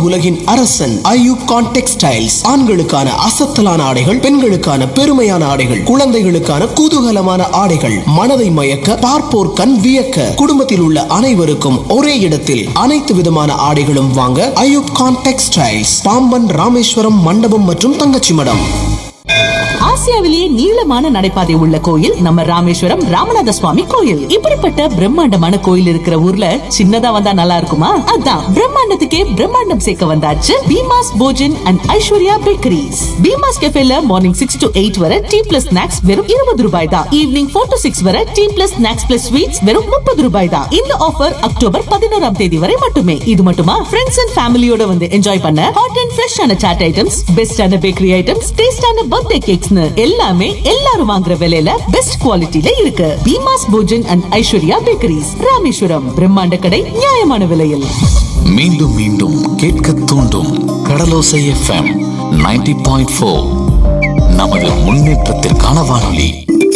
உலகின் அரசன் ஐயூப் கான் டெக்ஸ்டைல்ஸ் ஆண்களுக்கான அசத்தலான ஆடைகள் பெண்களுக்கான பெருமையான ஆடைகள் குழந்தைகளுக்கான குதூகலமான ஆடைகள் மனதை மயக்க பார்ப்போர் கண் வியக்க குடும்பத்தில் உள்ள அனைவருக்கும் ஒரே இடத்தில் அனைத்து விதமான ஆடைகளும் வாங்க ஐயூப் கான் டெக்ஸ்டைல்ஸ் பாம்பன் ராமேஸ்வரம் மண்டபம் மற்றும் தங்கச்சி மடம் ஆசியாவிலேயே நீளமான நடைபாதை உள்ள கோயில் நம்ம ராமேஸ்வரம் ராமநாத சுவாமி கோயில் இப்படிப்பட்ட பிரம்மாண்டமான கோயில் இருக்கிற ஊர்ல சின்னதா வந்தா நல்லா இருக்குமா அதான் பிரம்மாண்டத்துக்கே பிரம்மாண்டம் சேர்க்க வந்தாச்சு பீமாஸ் போஜன் அண்ட் ஐஸ்வர்யா பேக்கரிஸ் பீமாஸ் கெஃபேல மார்னிங் சிக்ஸ் டு எயிட் வரை டீ பிளஸ் ஸ்நாக்ஸ் வெறும் இருபது ரூபாய் தான் ஈவினிங் ஃபோர் டு சிக்ஸ் வரை tea plus snacks plus sweets வெறும் முப்பது ரூபாய் தான் இந்த ஆஃபர் அக்டோபர் பதினோராம் தேதி வரை மட்டுமே இது மட்டுமா ஃப்ரெண்ட்ஸ் அண்ட் ஃபேமிலியோட வந்து என்ஜாய் பண்ண ஹாட் அண்ட் ஃப்ரெஷ்ஷான சாட் ஐட்டம்ஸ் பெஸ்டான பேக்கரி ஐட்டம்ஸ் டேஸ்டான பர்த்டே கேக்ஸ்னு எல்லாமே எல்லாரும் வாங்குற விலையில பெஸ்ட் குவாலிட்டில இருக்கு பீமாஸ் போஜன் அண்ட் ஐஸ்வர்யா பேக்கரிஸ் ராமேஸ்வரம் பிரம்மாண்ட கடை நியாயமான விலையில் மீண்டும் மீண்டும் கேட்க தூண்டும் கடலோசை எஃப்எம் 90.4 பாயிண்ட் ஃபோர் நமது முன்னேற்றத்திற்கான வானொலி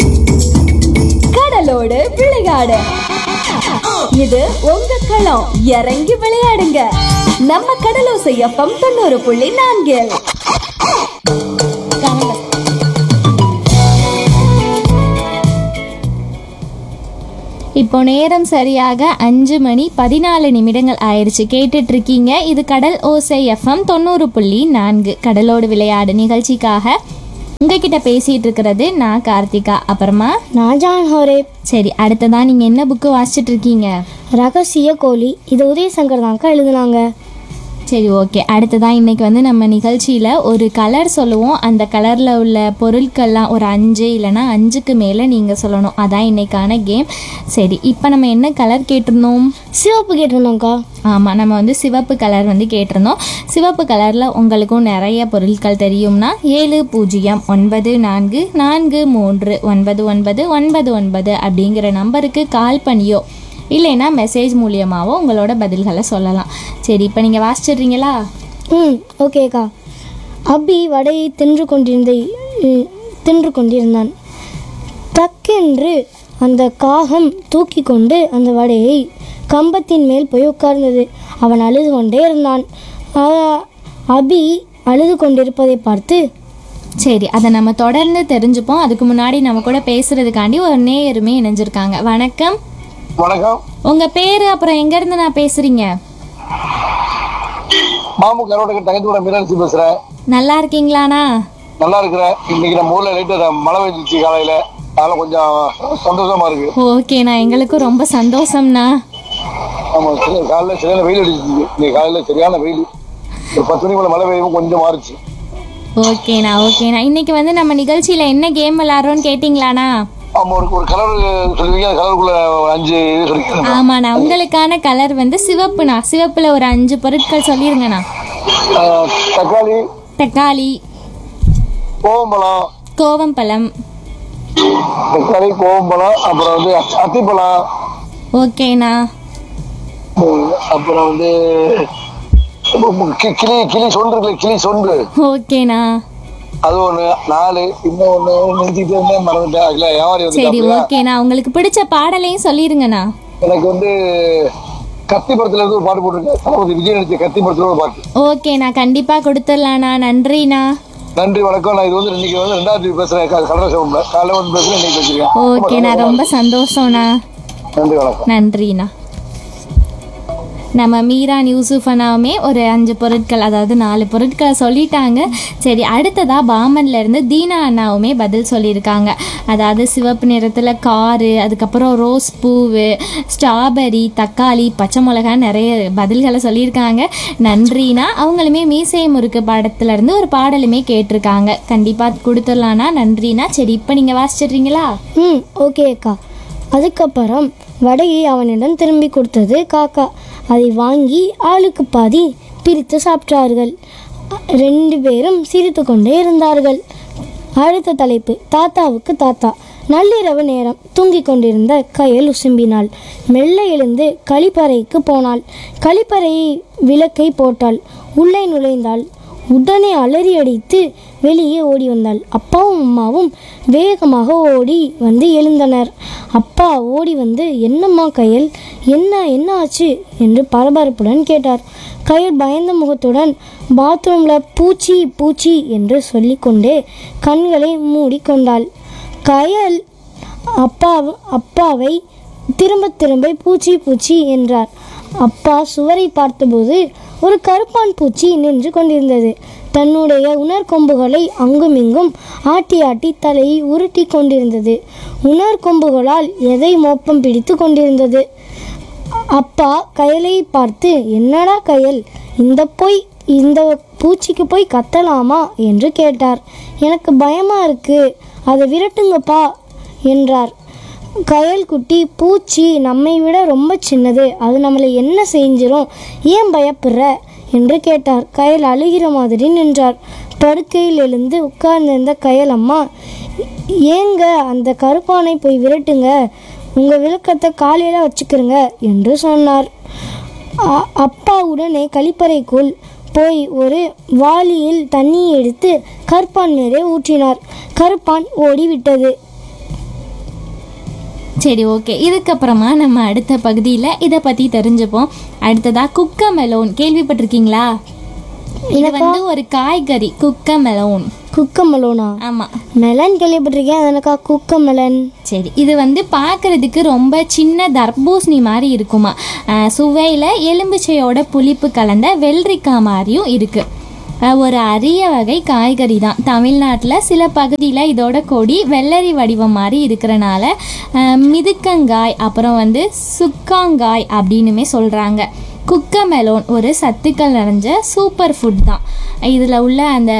கடலோடு விளையாடு இது உங்க களம் இறங்கி விளையாடுங்க நம்ம கடலோசை எஃப்எம் தொண்ணூறு புள்ளி நான்கில் இப்போ நேரம் சரியாக அஞ்சு மணி பதினாலு நிமிடங்கள் ஆயிடுச்சு கேட்டுட்டு இருக்கீங்க இது கடல் ஓசை எஃப்எம் தொண்ணூறு புள்ளி நான்கு கடலோடு விளையாடு நிகழ்ச்சிக்காக உங்ககிட்ட பேசிட்டு இருக்கிறது நான் கார்த்திகா அப்புறமா நான் ஜான் ஹோரே சரி அடுத்ததான் நீங்க என்ன புக்கு வாசிச்சுட்டு இருக்கீங்க ரகசிய கோழி இது உதயசங்கர் தான்க்கா எழுதுனாங்க சரி ஓகே அடுத்ததான் இன்னைக்கு வந்து நம்ம நிகழ்ச்சியில் ஒரு கலர் சொல்லுவோம் அந்த கலரில் உள்ள பொருட்கள்லாம் ஒரு அஞ்சு இல்லைன்னா அஞ்சுக்கு மேலே நீங்கள் சொல்லணும் அதான் இன்னைக்கான கேம் சரி இப்போ நம்ம என்ன கலர் கேட்டிருந்தோம் சிவப்பு கேட்டிருந்தோம்க்கா ஆமாம் நம்ம வந்து சிவப்பு கலர் வந்து கேட்டிருந்தோம் சிவப்பு கலரில் உங்களுக்கும் நிறைய பொருட்கள் தெரியும்னா ஏழு பூஜ்ஜியம் ஒன்பது நான்கு நான்கு மூன்று ஒன்பது ஒன்பது ஒன்பது ஒன்பது அப்படிங்கிற நம்பருக்கு கால் பண்ணியோ இல்லைன்னா மெசேஜ் மூலியமாவோ உங்களோட பதில்களை சொல்லலாம் சரி இப்போ நீங்கள் வாசிச்சிடுறீங்களா ம் ஓகேக்கா அபி வடையை தின்று கொண்டிருந்த இ- தின்று கொண்டிருந்தான் டக்கென்று அந்த காகம் தூக்கி கொண்டு அந்த வடையை கம்பத்தின் மேல் போய் உட்கார்ந்தது அவன் அழுது கொண்டே இருந்தான் அ- அபி அழுது கொண்டிருப்பதை பார்த்து சரி அதை நம்ம தொடர்ந்து தெரிஞ்சுப்போம் அதுக்கு முன்னாடி நம்ம கூட பேசுறதுக்காண்டி ஒரு நேயருமே இணைஞ்சிருக்காங்க வணக்கம் வணக்கம் உங்க பேரு அப்புறம் எங்க இருந்து நான் பேசுறீங்க மாமு கரோட தங்கத்தோட மீனாட்சி பேசுறேன் நல்லா இருக்கீங்களாண்ணா நல்லா இருக்கிறேன் இன்னைக்கு நம்ம ஊர்ல லைட்டு மழை பெஞ்சிச்சு காலையில அதனால கொஞ்சம் சந்தோஷமா இருக்கு ஓகேண்ணா எங்களுக்கும் ரொம்ப சந்தோஷம்ண்ணா ஆமா சில காலையில சரியான வெயில் அடிச்சிச்சு இன்னைக்கு காலையில சரியான வெயில் ஒரு பத்து மணி போல மழை பெய்யும் கொஞ்சம் மாறுச்சு ஓகேண்ணா ஓகேண்ணா இன்னைக்கு வந்து நம்ம நிகழ்ச்சியில என்ன கேம் விளாட்றோம்னு கேட்டிங்களாண்ணா ஆமா ஒரு ஒரு கலர் சொல்லுவீங்க அந்த கலருக்குள்ள ஒரு அஞ்சு இது சொல்லிக்கிறேன் ஆமாண்ணா உங்களுக்கான கலர் வந்து சிவப்புண்ணா சிவப்புல ஒரு அஞ்சு பொருட்கள் சொல்லிருங்கண்ணா தக்காளி தக்காளி கோவம்பழம் கோவம்பழம் தக்காளி கோவம்பழம் அப்புறம் வந்து அத்தி- அத்திப்பழம் ஓகேண்ணா உம், அப்புறம் வந்து கி- கிளி கிளி சொண்டு இருக்குல்ல கிளி சொண்டு ஓகேண்ணா அது ஒண்ணு நாலு இன்னும் ஒண்ணு நிறுத்திட்டு இருந்தேன் மறந்துட்டேன் அதுல வியாபாரி சரி வந்து ஓகேண்ணா உங்களுக்கு பிடிச்ச பாடலையும் சொல்லிருங்கண்ணா எனக்கு வந்து கத்தி படத்துல இருந்து ஒரு பாட்டு போட்டிருக்கேன் தளபதி விஜய் நடிச்ச கத்தி படத்துல ஒரு பாட்டு ஓகேண்ணா கண்டிப்பா கொடுத்துடலாண்ணா நன்றிண்ணா நன்றி வணக்கம் நான் இது வந்து இன்னைக்கு வந்து ரெண்டாவது பேசுறேன் கலர் சவுண்ட்ல காலைல வந்து பேசுறேன் இன்னைக்கு வச்சிருக்கேன் ஓகேண்ணா ரொம்ப சந்தோஷம்ண்ணா நன்றி வணக்கம் நன்றிண்ணா நம்ம மீரான் யூசுஃப் அண்ணாவுமே ஒரு அஞ்சு பொருட்கள் அதாவது நாலு பொருட்களை சொல்லிட்டாங்க சரி அடுத்ததாக பாமன்ல இருந்து தீனா அண்ணாவுமே பதில் சொல்லியிருக்காங்க அதாவது சிவப்பு நிறத்தில் காரு அதுக்கப்புறம் ரோஸ் பூவு ஸ்ட்ராபெரி தக்காளி பச்சை மிளகாய் நிறைய பதில்களை சொல்லியிருக்காங்க நன்றினா அவங்களுமே மீசை முறுக்கு படத்துல இருந்து ஒரு பாடலுமே கேட்டிருக்காங்க கண்டிப்பாக கொடுத்துடலான்னா நன்றினா சரி இப்போ நீங்கள் வாசிச்சிடுறீங்களா ம் ஓகே அக்கா அதுக்கப்புறம் வடையை அவனிடம் திரும்பி கொடுத்தது காக்கா அதை வாங்கி ஆளுக்கு பாதி பிரித்து சாப்பிட்டார்கள் ரெண்டு பேரும் சிரித்து கொண்டே இருந்தார்கள் அடுத்த தலைப்பு தாத்தாவுக்கு தாத்தா நள்ளிரவு நேரம் தூங்கிக் கொண்டிருந்த கயல் உசும்பினாள் மெல்ல எழுந்து கழிப்பறைக்கு போனாள் கழிப்பறை விளக்கை போட்டாள் உள்ளே நுழைந்தாள் உடனே அலறி அடித்து வெளியே ஓடி வந்தாள் அப்பாவும் அம்மாவும் வேகமாக ஓடி வந்து எழுந்தனர் அப்பா ஓடி வந்து என்னம்மா கயல் என்ன என்ன ஆச்சு என்று பரபரப்புடன் கேட்டார் கயல் பயந்த முகத்துடன் பாத்ரூமில் பூச்சி பூச்சி என்று சொல்லிக்கொண்டே கண்களை மூடிக்கொண்டாள் கயல் அப்பா அப்பாவை திரும்ப திரும்ப பூச்சி பூச்சி என்றார் அப்பா சுவரை பார்த்தபோது ஒரு கருப்பான் பூச்சி நின்று கொண்டிருந்தது தன்னுடைய உணர்கொம்புகளை அங்குமிங்கும் ஆட்டி ஆட்டி தலையை உருட்டி கொண்டிருந்தது உணர்கொம்புகளால் எதை மோப்பம் பிடித்து கொண்டிருந்தது அப்பா கயலை பார்த்து என்னடா கயல் இந்த போய் இந்த பூச்சிக்கு போய் கத்தலாமா என்று கேட்டார் எனக்கு பயமா இருக்கு அதை விரட்டுங்கப்பா என்றார் கயல் குட்டி பூச்சி நம்மை விட ரொம்ப சின்னது அது நம்மளை என்ன செஞ்சிரும் ஏன் பயப்படுற என்று கேட்டார் கயல் அழுகிற மாதிரி நின்றார் படுக்கையில் எழுந்து உட்கார்ந்திருந்த கயல் அம்மா ஏங்க அந்த கருப்பானை போய் விரட்டுங்க உங்கள் விளக்கத்தை காலையில் வச்சுக்கிறங்க என்று சொன்னார் அ- அப்பா உடனே கழிப்பறைக்குள் போய் ஒரு வாளியில் தண்ணி எடுத்து கருப்பான் மேலே ஊற்றினார் கருப்பான் ஓடிவிட்டது சரி ஓகே இதுக்கப்புறமா நம்ம அடுத்த பகுதியில் இதை பற்றி தெரிஞ்சுப்போம் அடுத்ததா குக்க மெலோன் கேள்விப்பட்டிருக்கீங்களா இது வந்து ஒரு காய்கறி குக்க மெலோன் குக்க மெலோனா ஆமாம் மெலன் கேள்விப்பட்டிருக்கேன் அது எனக்கா குக்க மெலன் சரி இது வந்து பார்க்கறதுக்கு ரொம்ப சின்ன தர்பூசணி மாதிரி இருக்குமா சுவையில் எலும்பிச்சையோட புளிப்பு கலந்த வெள்ளரிக்காய் மாதிரியும் இருக்குது ஒரு அரிய வகை காய்கறி தான் தமிழ்நாட்டில் சில பகுதியில் இதோட கொடி வெள்ளரி வடிவம் மாதிரி இருக்கிறனால அஹ், மிதுக்கங்காய் அப்புறம் வந்து சுக்காங்காய் அப்படின்னுமே சொல்கிறாங்க குக்கமெலோன் ஒரு சத்துக்கள் நிறைஞ்ச சூப்பர் ஃபுட் தான் இதில் உள்ள அந்த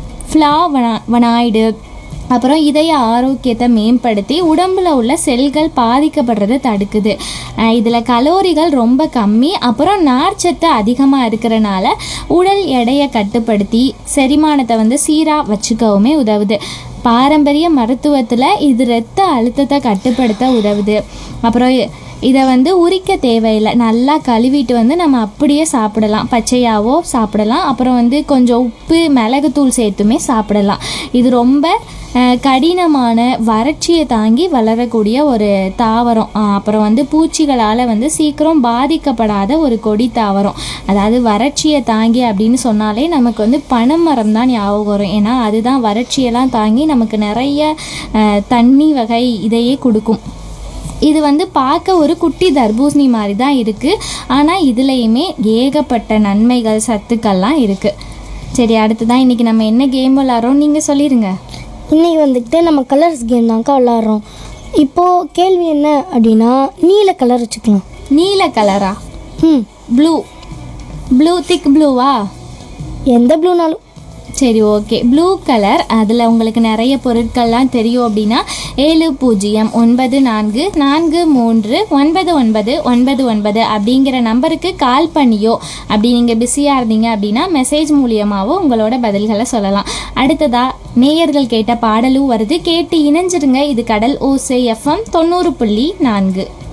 ஃப்ளாவனாய்டு அப்புறம் இதய ஆரோக்கியத்தை மேம்படுத்தி உடம்புல உள்ள செல்கள் பாதிக்கப்படுறதை தடுக்குது இதில் கலோரிகள் ரொம்ப கம்மி அப்புறம் நார்ச்சத்து அதிகமாக இருக்கிறனால உடல் எடையை கட்டுப்படுத்தி செரிமானத்தை வந்து சீராக வச்சுக்கவுமே உதவுது பாரம்பரிய மருத்துவத்தில் இது இரத்த அழுத்தத்தை கட்டுப்படுத்த உதவுது அப்புறம் இதை வந்து உரிக்க தேவையில்லை நல்லா கழுவிட்டு வந்து நம்ம அப்படியே சாப்பிடலாம் பச்சையாவோ சாப்பிடலாம் அப்புறம் வந்து கொஞ்சம் உப்பு மிளகுத்தூள் சேர்த்துமே சாப்பிடலாம் இது ரொம்ப அஹ், கடினமான வறட்சியை தாங்கி வளரக்கூடிய ஒரு தாவரம் அஹ், அப்புறம் வந்து பூச்சிகளால் வந்து சீக்கிரம் பாதிக்கப்படாத ஒரு கொடி தாவரம் அதாவது வறட்சியை தாங்கி அப்படின்னு சொன்னாலே நமக்கு வந்து பனைமரம் தான் ஞாபகம் வரும் ஏன்னா அதுதான் வறட்சியெல்லாம் தாங்கி நமக்கு நிறைய அஹ், தண்ணி வகை இதையே கொடுக்கும் இது வந்து பார்க்க ஒரு குட்டி தர்பூசணி மாதிரி தான் இருக்குது ஆனால் இதுலேயுமே ஏகப்பட்ட நன்மைகள் சத்துக்கள்லாம் இருக்குது சரி அடுத்ததான் இன்றைக்கி நம்ம என்ன கேம் விளாட்றோம் நீங்கள் சொல்லிடுங்க இன்னைக்கு வந்துட்டு நம்ம கலர்ஸ் கேம் தான்க்கா விளாட்றோம் இப்போது கேள்வி என்ன அப்படின்னா நீல கலர் வச்சுக்கலாம் நீல கலரா ம் ப்ளூ ப்ளூ திக் ப்ளூவா எந்த ப்ளூனாலும் சரி ஓகே ப்ளூ கலர் அதில் உங்களுக்கு நிறைய பொருட்கள்லாம் தெரியும் அப்படின்னா ஏழு பூஜ்ஜியம் ஒன்பது நான்கு நான்கு மூன்று ஒன்பது ஒன்பது ஒன்பது ஒன்பது அப்படிங்கிற நம்பருக்கு கால் பண்ணியோ அப்படி நீங்கள் பிஸியாக இருந்தீங்க அப்படின்னா மெசேஜ் மூலியமாகவோ உங்களோட பதில்களை சொல்லலாம் அடுத்ததா நேயர்கள் கேட்ட பாடலும் வருது கேட்டு இணைஞ்சிருங்க இது கடல் ஓசை எஃப்எம் தொண்ணூறு புள்ளி நான்கு